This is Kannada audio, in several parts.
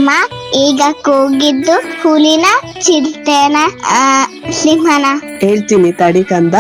ಅಮ್ಮ ಈಗ ಕೂಗಿದ್ದು ಹುಲಿನ ಚಿರತೆನ ಆ, ಸಿಂಹನ ಹೇಳ್ತೀನಿ ತಡಿ ಕಂದ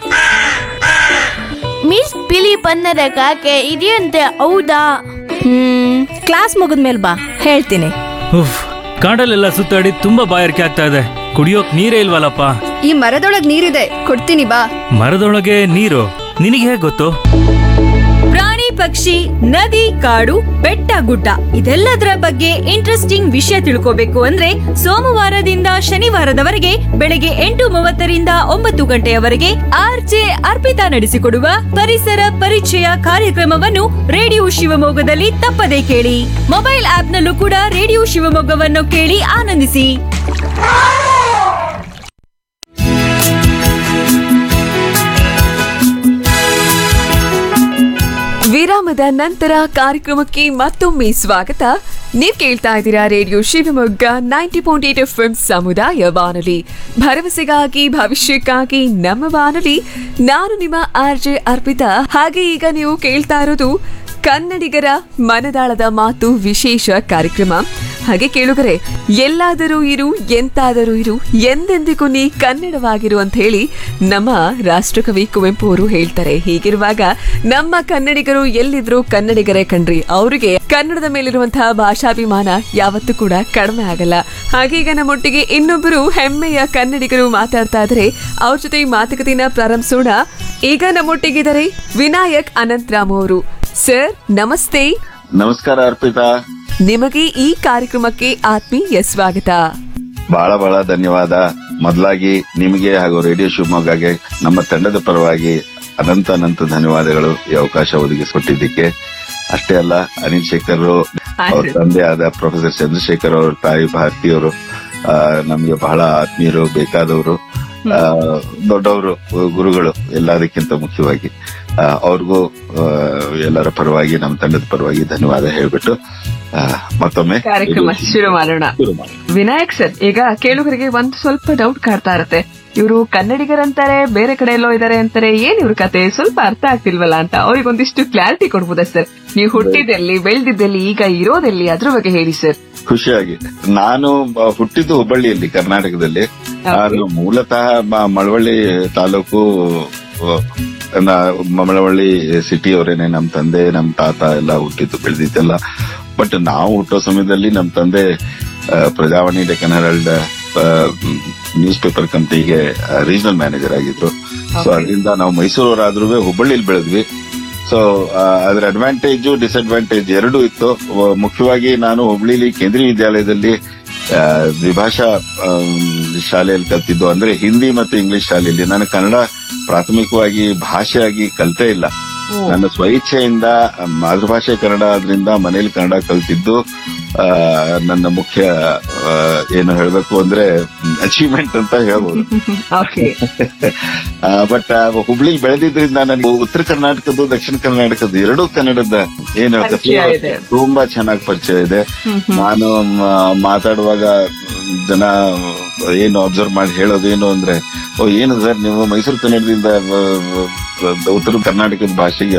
ಮಿಸ್ ಬಿಳಿ ಬಣ್ಣದ ಕಾಗೆ ಇದೆಯಂತೆ ಹೌದಾ ಹ್ಮ್ ಕ್ಲಾಸ್ ಮುಗಿದ್ಮೇಲೆ ಬಾ ಹೇಳ್ತೀನಿ ಉಫ್ ಕಾಡಲ್ಲೆಲ್ಲ ಸುತ್ತಾಡಿ ತುಂಬಾ ಬಾಯಾರಿಕೆ ಆಗ್ತಾ ಇದೆ ಕುಡಿಯೋಕ್ ನೀರೇ ಇಲ್ವಲ್ಲಪ್ಪ ಈ ಮರದೊಳಗ್ ನೀರಿದೆ ಕೊಡ್ತೀನಿ ಬಾ ಮರದೊಳಗೆ ನೀರು ನಿನಗೆ ಹೇಗೆ ಗೊತ್ತು ಪ್ರಾಣಿ ಪಕ್ಷಿ ನದಿ ಕಾಡು ಬೆಟ್ಟ ಗುಡ್ಡ ಇದೆಲ್ಲದರ ಬಗ್ಗೆ ಇಂಟ್ರೆಸ್ಟಿಂಗ್ ವಿಷಯ ತಿಳ್ಕೋಬೇಕು ಅಂದ್ರೆ ಸೋಮವಾರದಿಂದ ಶನಿವಾರದವರೆಗೆ ಬೆಳಗ್ಗೆ ಎಂಟು ಮೂವತ್ತರಿಂದ ಒಂಬತ್ತು ಗಂಟೆಯವರೆಗೆ ಆರ್ಜೆ ಅರ್ಪಿತಾ ನಡೆಸಿಕೊಡುವ ಪರಿಸರ ಪರಿಚಯ ಕಾರ್ಯಕ್ರಮವನ್ನು ರೇಡಿಯೋ ಶಿವಮೊಗ್ಗದಲ್ಲಿ ತಪ್ಪದೇ ಕೇಳಿ ಮೊಬೈಲ್ ಆಪ್ನಲ್ಲೂ ಕೂಡ ರೇಡಿಯೋ ಶಿವಮೊಗ್ಗವನ್ನು ಕೇಳಿ ಆನಂದಿಸಿ ವಿರಾಮದ ನಂತರ ಕಾರ್ಯಕ್ರಮಕ್ಕೆ ಮತ್ತೊಮ್ಮೆ ಸ್ವಾಗತ ನೀವು ಕೇಳ್ತಾ ಇದ್ದೀರಾ radio Shivamogga ninety point eight F ಸಮುದಾಯ ಬಾನುಲಿ ಭರವಸೆಗಾಗಿ ಭವಿಷ್ಯಕ್ಕಾಗಿ ನಮ್ಮ ಬಾನುಲಿ ನಾನು ನಿಮ್ಮ ಆರ್ ಜೆ ಅರ್ಪಿತಾ ಹಾಗೆ ಈಗ ನೀವು ಕೇಳ್ತಾ ಇರೋದು ಕನ್ನಡಿಗರ ಮನದಾಳದ ಮಾತು ವಿಶೇಷ ಕಾರ್ಯಕ್ರಮ ಹಾಗೆ ಕೇಳುಗರೆ ಎಲ್ಲಾದರೂ ಇರು ಎಂತಾದರೂ ಇರು ಎಂದೆಂದಿಗೂ ನೀ ಕನ್ನಡವಾಗಿರು ಅಂತ ಹೇಳಿ ನಮ್ಮ ರಾಷ್ಟ್ರಕವಿ ಕುವೆಂಪು ಅವರು ಹೇಳ್ತಾರೆ ಹೀಗಿರುವಾಗ ನಮ್ಮ ಕನ್ನಡಿಗರು ಎಲ್ಲಿದ್ರು ಕನ್ನಡಿಗರೇ ಕಣ್ರಿ ಅವರಿಗೆ ಕನ್ನಡದ ಮೇಲಿರುವಂತಹ ಭಾಷಾಭಿಮಾನ ಯಾವತ್ತೂ ಕೂಡ ಕಡಿಮೆ ಆಗಲ್ಲ ಹಾಗೆ ಈಗ ನಮ್ಮೊಟ್ಟಿಗೆ ಇನ್ನೊಬ್ಬರು ಹೆಮ್ಮೆಯ ಕನ್ನಡಿಗರು ಮಾತಾಡ್ತಾ ಇದ್ರೆ ಅವ್ರ ಜೊತೆ ಈ ಮಾತುಕತೆನ ಪ್ರಾರಂಭಿಸೋಣ ಈಗ ನಮ್ಮೊಟ್ಟಿಗಿದ್ದಾರೆ ವಿನಾಯಕ್ ಅನಂತರಾಮ್ ಅವರು ಸರ್ ನಮಸ್ತೆ ನಮಸ್ಕಾರ ಅರ್ಪಿತಾ ನಿಮಗೆ ಈ ಕಾರ್ಯಕ್ರಮಕ್ಕೆ ಆತ್ಮೀಯ ಸ್ವಾಗತ ಬಹಳ ಬಹಳ ಧನ್ಯವಾದ ಮೊದಲಾಗಿ ನಿಮಗೆ ಹಾಗೂ ರೇಡಿಯೋ ಶಿವಮೊಗ್ಗಗೆ ನಮ್ಮ ತಂಡದ ಪರವಾಗಿ ಅನಂತ ಅನಂತ ಧನ್ಯವಾದಗಳು ಈ ಅವಕಾಶ ಒದಗಿಸಿಕೊಟ್ಟಿದ್ದಕ್ಕೆ ಅಷ್ಟೇ ಅಲ್ಲ ಅನಿಲ್ ಶೇಖರ್ ಅವ್ರ ತಂದೆ ಆದ ಪ್ರೊಫೆಸರ್ ಚಂದ್ರಶೇಖರ್ ಅವ್ರ ತಾಯಿ ಭಾರತಿಯವರು ಆ, ನಮ್ಗೆ ಬಹಳ ಆತ್ಮೀಯರು ಬೇಕಾದವರು ಆ, ದೊಡ್ಡವರು ಗುರುಗಳು ಎಲ್ಲದಕ್ಕಿಂತ ಮುಖ್ಯವಾಗಿ ಆ, ಅವ್ರಿಗೂ ಆ, ಎಲ್ಲರ ಪರವಾಗಿ ನಮ್ಮ ತಂಡದ ಪರವಾಗಿ ಧನ್ಯವಾದ ಹೇಳ್ಬಿಟ್ಟು ಆ, ಮತ್ತೊಮ್ಮೆ ಕಾರ್ಯಕ್ರಮ ಶುರು ಮಾಡೋಣ ಶುರು ಮಾಡೋಣ. ವಿನಾಯಕ್ ಸರ್ ಈಗ ಕೇಳುಗರಿಗೆ ಒಂದ್ ಸ್ವಲ್ಪ ಡೌಟ್ ಕಾಡ್ತಾ ಇರತ್ತೆ ಇವರು ಕನ್ನಡಿಗರಂತಾರೆ ಬೇರೆ ಕಡೆ ಎಲ್ಲೋ ಇದಾರೆ ಅಂತಾರೆ ಏನ್ ಇವ್ರ ಕತೆ ಸ್ವಲ್ಪ ಅರ್ಥ ಆಗ್ತಿಲ್ವಲ್ಲ ಅಂತ ಅವ್ರಿಗೆ ಒಂದಿಷ್ಟು ಕ್ಲಾರಿಟಿ ಕೊಡ್ಬೋದಾ ಸರ್ ನೀವು ಹುಟ್ಟಿದ್ದೆಲ್ಲಿ ಬೆಳೆದಿದ್ದೆಲ್ಲಿ ಈಗ ಇರೋದೆಲ್ಲಿ ಅದ್ರ ಬಗ್ಗೆ ಹೇಳಿ ಸರ್ ಖುಷಿಯಾಗಿ ನಾನು ಬ- ಹುಟ್ಟಿದ್ದು ಹುಬ್ಬಳ್ಳಿಯಲ್ಲಿ ಕರ್ನಾಟಕದಲ್ಲಿ ನಾನು ಮೂಲತಃ ಮ- ಮಳವಳ್ಳಿ ತಾಲೂಕು ಅಹ್, ನ- ಮಳವಳ್ಳಿ ಸಿಟಿ ಅವರೇನೆ ನಮ್ ತಂದೆ ನಮ್ ತಾತ ಎಲ್ಲ ಹುಟ್ಟಿದ್ದು ಬೆಳೆದಿದ್ದೆಲ್ಲ ಬಟ್ ನಾವು ಹುಟ್ಟೋ ಸಮಯದಲ್ಲಿ ನಮ್ ತಂದೆ ಅಹ್, Prajavani Deccan Herald news paper ಕಂಪ್ನಿಗೆ ರೀಜನಲ್ ಮ್ಯಾನೇಜರ್ ಆಗಿದ್ರು ಸೊ ಅದರಿಂದ ನಾವು ಮೈಸೂರವರಾದ್ರೂ ಹುಬ್ಬಳ್ಳಿಲಿ ಬೆಳೆದ್ವಿ ಸೊ ಅದರ ಅಡ್ವಾಂಟೇಜ್ ಡಿಸ್ಅಡ್ವಾಂಟೇಜ್ ಎರಡೂ ಇತ್ತು ವ- ಮುಖ್ಯವಾಗಿ ನಾನು ಹುಬ್ಳಿಲಿ ಕೇಂದ್ರೀಯ ವಿದ್ಯಾಲಯದಲ್ಲಿ ಆ, ದ್ವಿಭಾಷಾ ಆಮ್, ಶಾಲೆಯಲ್ಲಿ ಕಲ್ತಿದ್ದು ಅಂದ್ರೆ ಹಿಂದಿ ಮತ್ತು ಇಂಗ್ಲಿಷ್ ಶಾಲೆಯಲ್ಲಿ ನಾನು ಕನ್ನಡ ಪ್ರಾಥಮಿಕವಾಗಿ ಭಾಷೆಯಾಗಿ ಕಲ್ತೇ ಇಲ್ಲ ನನ್ನ ಸ್ವಇಚ್ಛೆಯಿಂದ ಮಾತೃಭಾಷೆ ಕನ್ನಡ ಆದ್ರಿಂದ ಮನೇಲಿ ಕನ್ನಡ ಕಲ್ತಿದ್ದು ಆ, ನನ್ನ ಮುಖ್ಯ ಆ, ಏನು ಹೇಳಬೇಕು ಅಂದ್ರೆ ಅಚೀವ್ಮೆಂಟ್ ಅಂತ ಹೇಳ್ಬೋದು ಓಕೆ ಬಟ್ ಹುಬ್ಳಿಲಿ ಬೆಳೆದಿದ್ರಿಂದ ನನಗೆ ಉತ್ತರ ಕರ್ನಾಟಕದ್ದು ದಕ್ಷಿಣ ಕರ್ನಾಟಕದ್ದು ಎರಡೂ ಕನ್ನಡದ ಏನು ಪರಿಚಯ ಇದೆ. ತುಂಬಾ ಚೆನ್ನಾಗಿ ಪರಿಚಯ ಇದೆ ನಾನು ಮ- ಮಾತಾಡುವಾಗ ಜನ ಏನು ಅಬ್ಸರ್ವ್ ಮಾಡಿ ಹೇಳೋದೇನು ಅಂದ್ರೆ ಓ ಏನು ಸರ್ ನೀವು ಮೈಸೂರು ಕನ್ನಡದಿಂದ ಆ, ಆ, ಉತ್ತರ ಕರ್ನಾಟಕದ ಭಾಷೆಗೆ